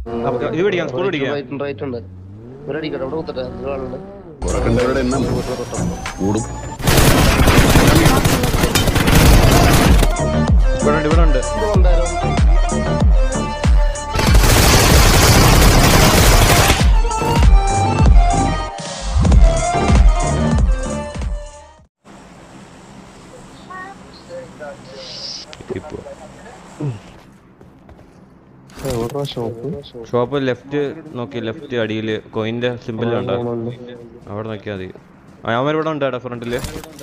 അപ്പൊ ഇത് പിടിക്കാം സ്കൂൾ പിടിക്കാം റൈറ്റ് റൈറ്റ് ഉണ്ട് ഇവിടെ അടിക്കട്ടെ ഇവിടെ കുത്തട്ടെ ഒരാളുണ്ട് കുറക്കണ്ടവരുടെ എണ്ണം കൂടും ഇവിടെ ഉണ്ട് ഇവിടെ ഉണ്ട് ഇത് കൊണ്ടാരോ ഇപ്പൊ എവിടാ ഷോപ്പ് ഷോപ്പ് ലെഫ്റ്റ് നോക്കി ലെഫ്റ്റ് അടിയിൽ കോയിന്റെ സിമ്പിൾ ഉണ്ടോ അവിടെ നോക്കിയാൽ മതി ആ, അവന്മാർ ഇവിടെ ഉണ്ട് ഫ്രണ്ടില്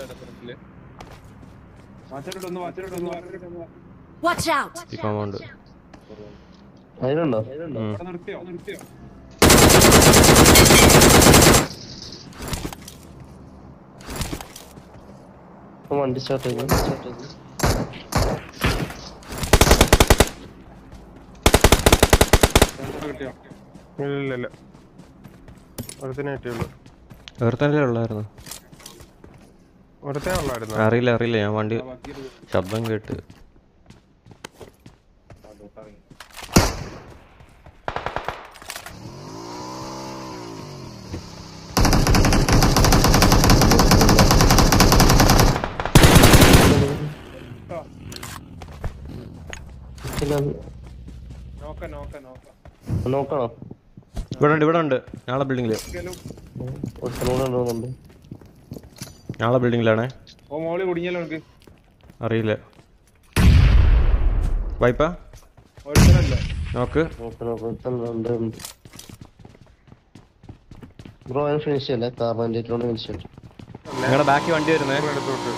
Watch out! ഈ കോമ്പൗണ്ട് അതിലുണ്ടോ ഇപ്പൊ വണ്ടി സ്റ്റാർട്ട് ചെയ്തു സ്റ്റാർട്ട് ചെയ്തു ഇല്ല ഇല്ല ഒരുത്തനെ പറ്റിയുള്ളൂ വേർത്തല്ലേ ഉള്ളായിരുന്നു ഒരുത്തേ ഉള്ളായിരുന്നു അറിയില്ല അറിയില്ല ഞാൻ വണ്ടി ശബ്ദം കേട്ട് പിന്നെ അത് നോക്ക നോക്ക നോക്ക നോക്കണോ ഇവിടെ ഉണ്ട് ഇവിടെ ഉണ്ട് നാളെ ബിൽഡിങ്ങില് ഒരുത്തനൂടെ ഉണ്ടോന്നുണ്ട് നാളെ ബിൽഡിങ്ങിലാണേ ഓ മോളി കുടുങ്ങിയല്ലോ എനിക്ക് അറിയില്ല വൈപ്പാ ഒരുത്തനല്ല നോക്ക് നോക്ക് നോക്ക് ഒരുത്തനുണ്ട് ബ്രോ അതിന് ഫിനിഷ് ചെയ്യല്ലേ കാരണം എൻ്റെ ഏറ്റവും ഫിനിഷ് ചെയ്യട്ടെ നിങ്ങളുടെ ബാക്കി വണ്ടി വരുന്നേ എടുത്തോട്ട്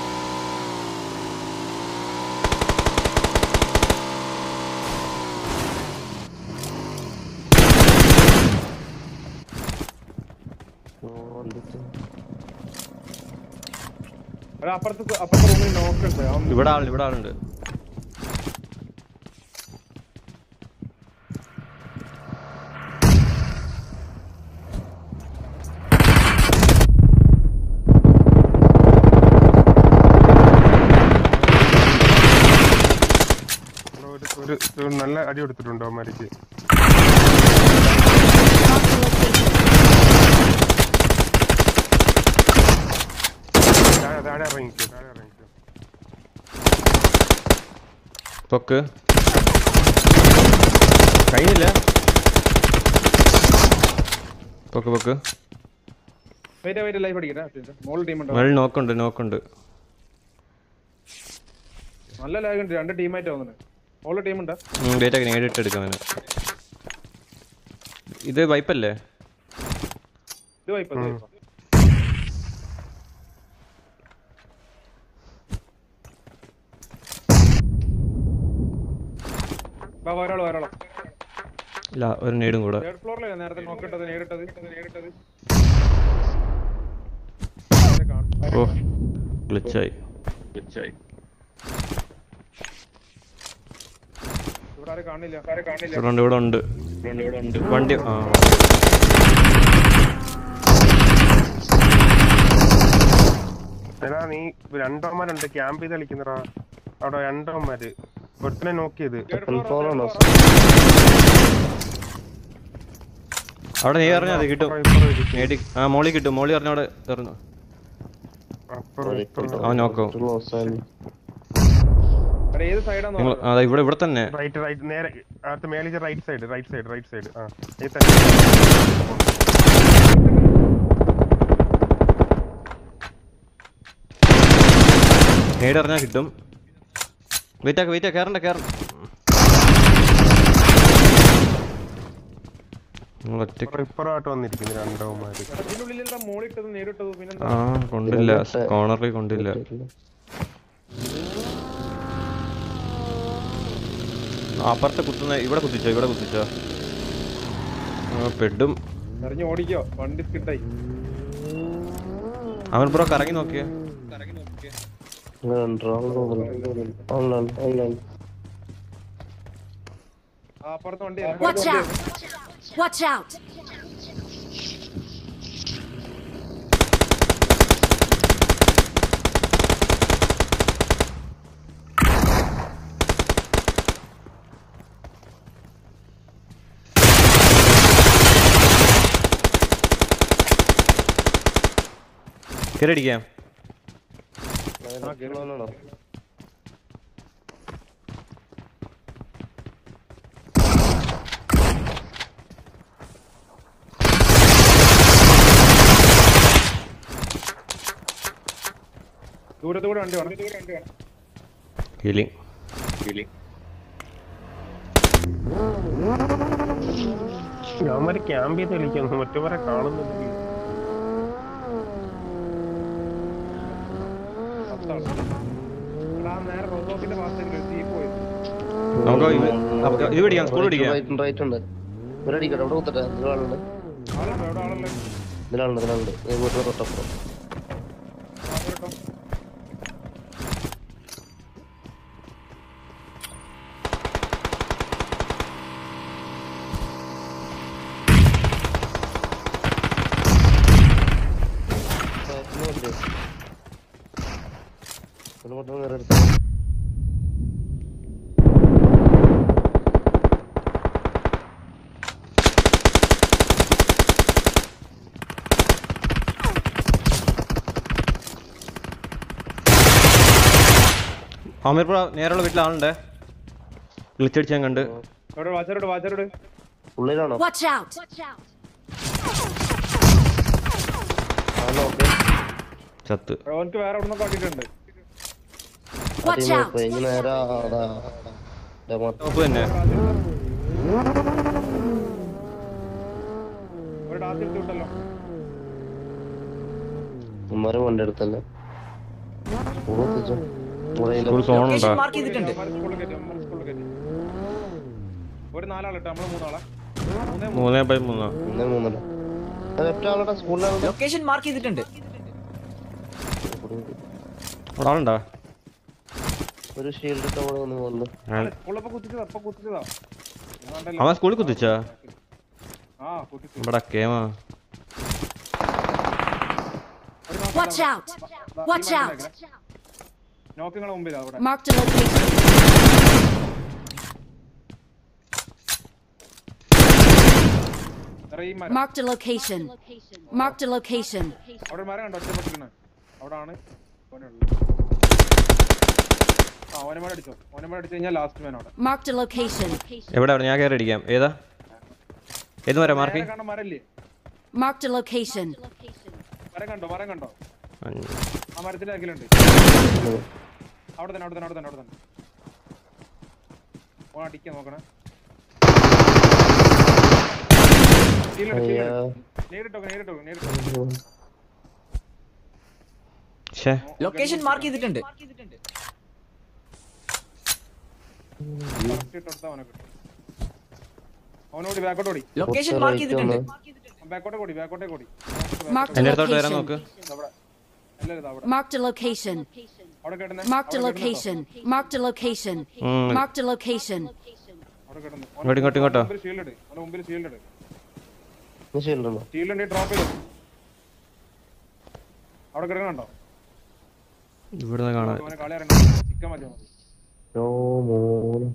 എടാ, അപ്പുറത്ത് അപ്പുറത്തെ റൂമിൽ നോക്കുണ്ട് അവൻ ഇവിടെ ആളുണ്ട് ഇവിടെ ആളുണ്ട് ഒരു ഒരു ഒരു നല്ല അടി കൊടുത്തിട്ടുണ്ടോ അവന്മാർക്ക് താഴെ താഴെ ഇറങ്ങിക്കോ താഴെ ഇറങ്ങിക്കോ പൊക്ക് കഴിഞ്ഞില്ല പൊക്ക് പൊക്ക് വെയിറ്റ് വെയിറ്റ് ലൈഫ് അടിക്കട്ടെ മോൾ ടീം ഉണ്ടോ മേളിൽ നോക്കുണ്ട് നോക്കുണ്ട് നല്ല ലാഗ് ഉണ്ട് രണ്ട് ടീമായിട്ട് വന്നിട്ട് മോള് ടീം ഉണ്ട് ഡേറ്റ നേരിട്ട് എടുക്കാം അവന് ഇത് വൈപ്പല്ലേ ഇത് വൈപ്പ് ഇത് വൈപ്പ് വാ ഒരാളോ ഒരാളോ ഇല്ല ഒരു നേടും കൂടെ തേർഡ് ഫ്ലോറിലല്ലേ നേരത്തെ നോക്കിട്ടത് നേരിട്ടത് നേരിട്ടത് ഓ ഗ്ലിച്ചായി ഇവിടെ ആരും കാണില്ല ആരും കാണില്ല ഇവിടെ ഉണ്ട് ഇവിടെ ഉണ്ട് വണ്ടി ആ എടാ നീ രണ്ടോമാരുണ്ട് ക്യാമ്പ് ചെയ്ത് കളിക്കുന്നടാ അവിടെ രണ്ടോമാര് ഒരുത്തനെ നോക്കിയത് കൺഫോളാണോ അവിടെ നീ അറിഞ്ഞാ മതി കിട്ടും നേടി ആ മോളി കിട്ടും മോളി അറിഞ്ഞ അവിടെ എറിഞ്ഞു അപ്പുറം ഇപ്പുറം അവൻ നോക്കും ക്ലോസ് ആയി എടാ ഏത് സൈഡാന്ന് നിങ്ങൾ അതാ ഇവിടെ ഇവിടെ തന്നെ റൈറ്റ് റൈറ്റ് നേരെ അടുത്ത മേളിച്ച് right side right side right side ആ ഈ തന്നെ നേടി അറിഞ്ഞാ കിട്ടും വെയിറ്റ് ആക്ക് വെയിറ്റ് ആക്ക് കയറണ്ട കയറണ്ട നിങ്ങൾ ഒറ്റ ഇപ്പുറം ഇപ്പുറമായിട്ട് വന്നിരിക്കുന്നു രണ്ടോമാര് ഇതിനുള്ളിലുള്ള മോളിട്ടത് നേരിട്ടത് പിന്നെ ആ കൊണ്ടില്ല കോർണറിൽ കൊണ്ടില്ല ആ, അപ്പുറത്തെ കുത്തുന്ന ഇവിടെ കുത്തിച്ചോ ഇവിടെ കുത്തിച്ചോ ആ, പെടും അറിഞ്ഞ് ഓടിക്കോ വണ്ടി സ്കിട്ടായി അവൻ ബ്രോ കറങ്ങി നോക്കിയേ ഓൺലൈൻ ഓൺലൈൻ ആ അപ്പുറത്തെ വണ്ടി Watch out! Watch out! കയറി അടിക്കാം ലെഫ്റ്റിലുള്ളവനാണോ ദൂരത്ത് കൂടെ വണ്ടി വേണം വണ്ടി വേണം ഹീലിംഗ് അവന്മാര് ക്യാമ്പ് ചെയ്ത് കളിക്കുന്നു മറ്റവരെ കാണുന്നില്ല നേരെ റോബോക്കിന്റെ ഭാഗത്തേക്ക് തീ പോയത് നമുക്ക് ഇത് അപ്പൊ ഇത് പിടിക്കാം സ്കൂൾ പിടിക്കാം റൈറ്റ് ഉണ്ട് റൈറ്റ് ഉണ്ട് ഇവിടെ അടിക്കട്ടെ ഇവിടെ കുത്തട്ടെ ഇതിലാളുണ്ട് ആളുണ്ടോ എവിടെ ആളല്ലേ ഇതിലാളുണ്ട് ഇതിലാളുണ്ട് ഈ വീട്ടിലെ തൊട്ടപ്പുറം ബാക്കിലും ഉണ്ട്. ഇവിടെ പെട്ടെന്ന് കയറി എടുത്തോ. അമീർപ്പുഴ നേരെയുള്ള വീട്ടിൽ ആളുണ്ട് വിളിച്ചടിച്ച് ഞാൻ കണ്ട് എവിടെ വാച്ചരോട് വാച്ചരോട് ഉള്ളിലാണോ Watch out! ആണോ ഓക്കെ ചത്ത് അവനക്ക് വേറെ ഒന്നും കാട്ടിയിട്ടുണ്ട് Watch out! ഇനി നേരെ ആടാ ഡെമോ ടോപ്പ് തന്നെ ഒരു ഡാസ് എടുത്ത് വിട്ടല്ലോ ഉമ്മാരെ വണ്ടി എടുത്തല്ലേ സ്കൂൾ എത്തിച്ചോ മുറയില് സ്കൂൾ സോൺ ഉണ്ടോ മാർക്ക് ചെയ്തിട്ടുണ്ട് അവന്മാര് സ്കൂളിൽ കയറ്റി അവന്മാര് സ്കൂളിൽ കയറ്റി ഒരു നാലാളിട്ട് നമ്മള് മൂന്നാളെ മൂന്നേ മൂന്നേ ബൈ മൂന്നാ ഒന്നേ മൂന്നര ലെഫ്റ്റ് ആളുടെ സ്കൂളിലാണ് ലൊക്കേഷൻ മാർക്ക് ചെയ്തിട്ടുണ്ട് അവിടെ ആളുണ്ടോ ഒരു ഷീൽഡ് ഇട്ട് അവിടെ വന്ന് വന്നു അയാൾ- സ്കൂളിലപ്പോ കുത്തിച്ചതാ അപ്പൊ കുത്തിച്ചതാ വേണ്ടല്ലോ. അവൻ സ്കൂളിൽ കുത്തിച്ചാ ആ കുത്തിച്ചു ഇവിടെ കേമാ Watch out! Watch out! നോക്കിങ്ങളെ മുമ്പിലാ അവിടെ Marked a location. വേറെ ഈ മരം Marked a location. Marked a location. അവിടെ ഒരു മരം കണ്ടോ ഒറ്റപ്പെട്ടിരിക്കണ അവിടെ ആണ് ഓനുള്ളത് ആ ഓനമേടെ അടിച്ചോ ഓനമേടെ അടിച്ചു കഴിഞ്ഞാൽ ലാസ്റ്റ് മാൻ അവിടെ Marked a location. എവിടെ അവിടെ ഞാൻ കയറി അടിക്കാം ഏതാ ഏത് വരാം മാർക്കി നേരെ കാണുന്ന മരല്ലേ Marked a location. മരം കണ്ടോ മരം കണ്ടോ ആ മരത്തിന്റെ അകലുണ്ട് അവിടെ തന്നെ അവിടെ തന്നെ അവിടെ തന്നെ അവിടെ തന്നെ ഓൻ അടിക്കാൻ നോക്കണേ അയ്യാ നേരിട്ടോ നേരിട്ടോ നേരിട്ടോ ഷേ ലൊക്കേഷൻ മാർക്ക് ചെയ്തിട്ടുണ്ട് കറക്റ്റ് ഇട്ടെടുത്താ അവനെ കിട്ടും അവനോടി ബാക്കോട്ട് ഓടി ലൊക്കേഷൻ മാർക്ക് ചെയ്തിട്ടുണ്ട് ബാക്കോട്ടെ കൂടി ബാക്കോട്ടെ കൂടി Marked a എന്റെ അടുത്തോട്ട് വരാൻ location. നോക്ക് അവിടെ എല്ലാവരും ഇതാ അവിടെ Marked a location. അവിടെ കിടന്ന് Marked a location. Marked a location. ഉം. Marked a location. അവിടെ കിടന്ന് ഇങ്ങോട്ട് ഇങ്ങോട്ട് ഇങ്ങോട്ടോ മുമ്പിൽ ഷീൽഡ് ഇട് അവന്റെ മുമ്പിൽ ഷീൽഡ് ഇട് ഷീൽഡ് ഉണ്ടോ ഷീൽഡ് ഉണ്ട് ഡ്രോപ്പ് ചെയ്തു അവിടെ കിടക്കണുണ്ടോ ഇവിടുന്ന് കാണാൻ അവനെ കളി അറിയണ്ട ചിക്കൻ മതി നമുക്ക് ഓ മോനെ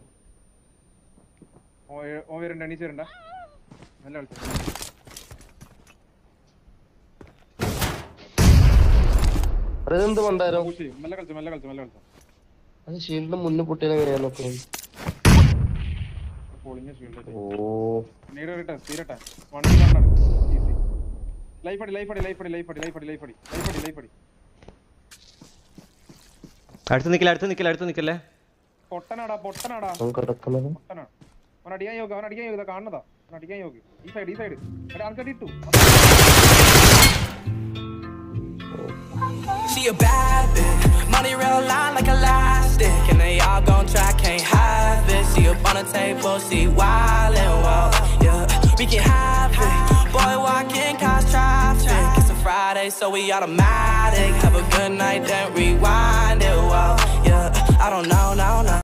ഓ ഏ- ഓ വരണ്ട എണീച്ച് വരണ്ട നല്ല കളിച്ചു അതെന്ത് പണ്ടാരോ പൂച്ച് ചെയ്യും. മെല്ലെ കളിച്ചു മെല്ലെ കളിച്ചു മെല്ലെ കളിച്ചു അത് ഷീൽഡിന്റെ മുന്നിൽ പൊട്ടിയാൽ എങ്ങനെയാ നോക്കുന്നത് പൊളിഞ്ഞ ഷീൽഡ് ഓ നീട് വരട്ടെ തീരട്ടെ വണ്ടി കണ്ടാണ് ഈസി ലൈഫ് അടി ലൈഫ് അടി ലൈഫ് അടി ലൈഫ് അടി ലൈഫ് അടി ലൈഫ് അടി ലൈഫ് അടി ലൈഫ് അടി അടുത്ത് നിക്കില്ല അടുത്ത് നിക്കില്ല അടുത്ത് നിക്കല്ലേ പൊട്ടനാടാ പൊട്ടനാടാ അവൻ കിടക്കുന്നത് പൊട്ടനാ അവൻ അടിക്കാൻ യോഗ അവൻ അടിക്കാൻ യോഗ കാണുന്നതാ അവൻ അടിക്കാൻ യോഗ ഈ സൈഡ് ഈ സൈഡ് ആൾക്കാർ ഇട്ടു She a bad bitch, money real line like elastic, and they all gon' try, can't have it. See up on the table, see wildin', well, yeah, we can have it. Boy, walking cause traffic. It's a Friday, so we automatic. Have a good night, then rewind it, well, yeah. I don't know, no, no.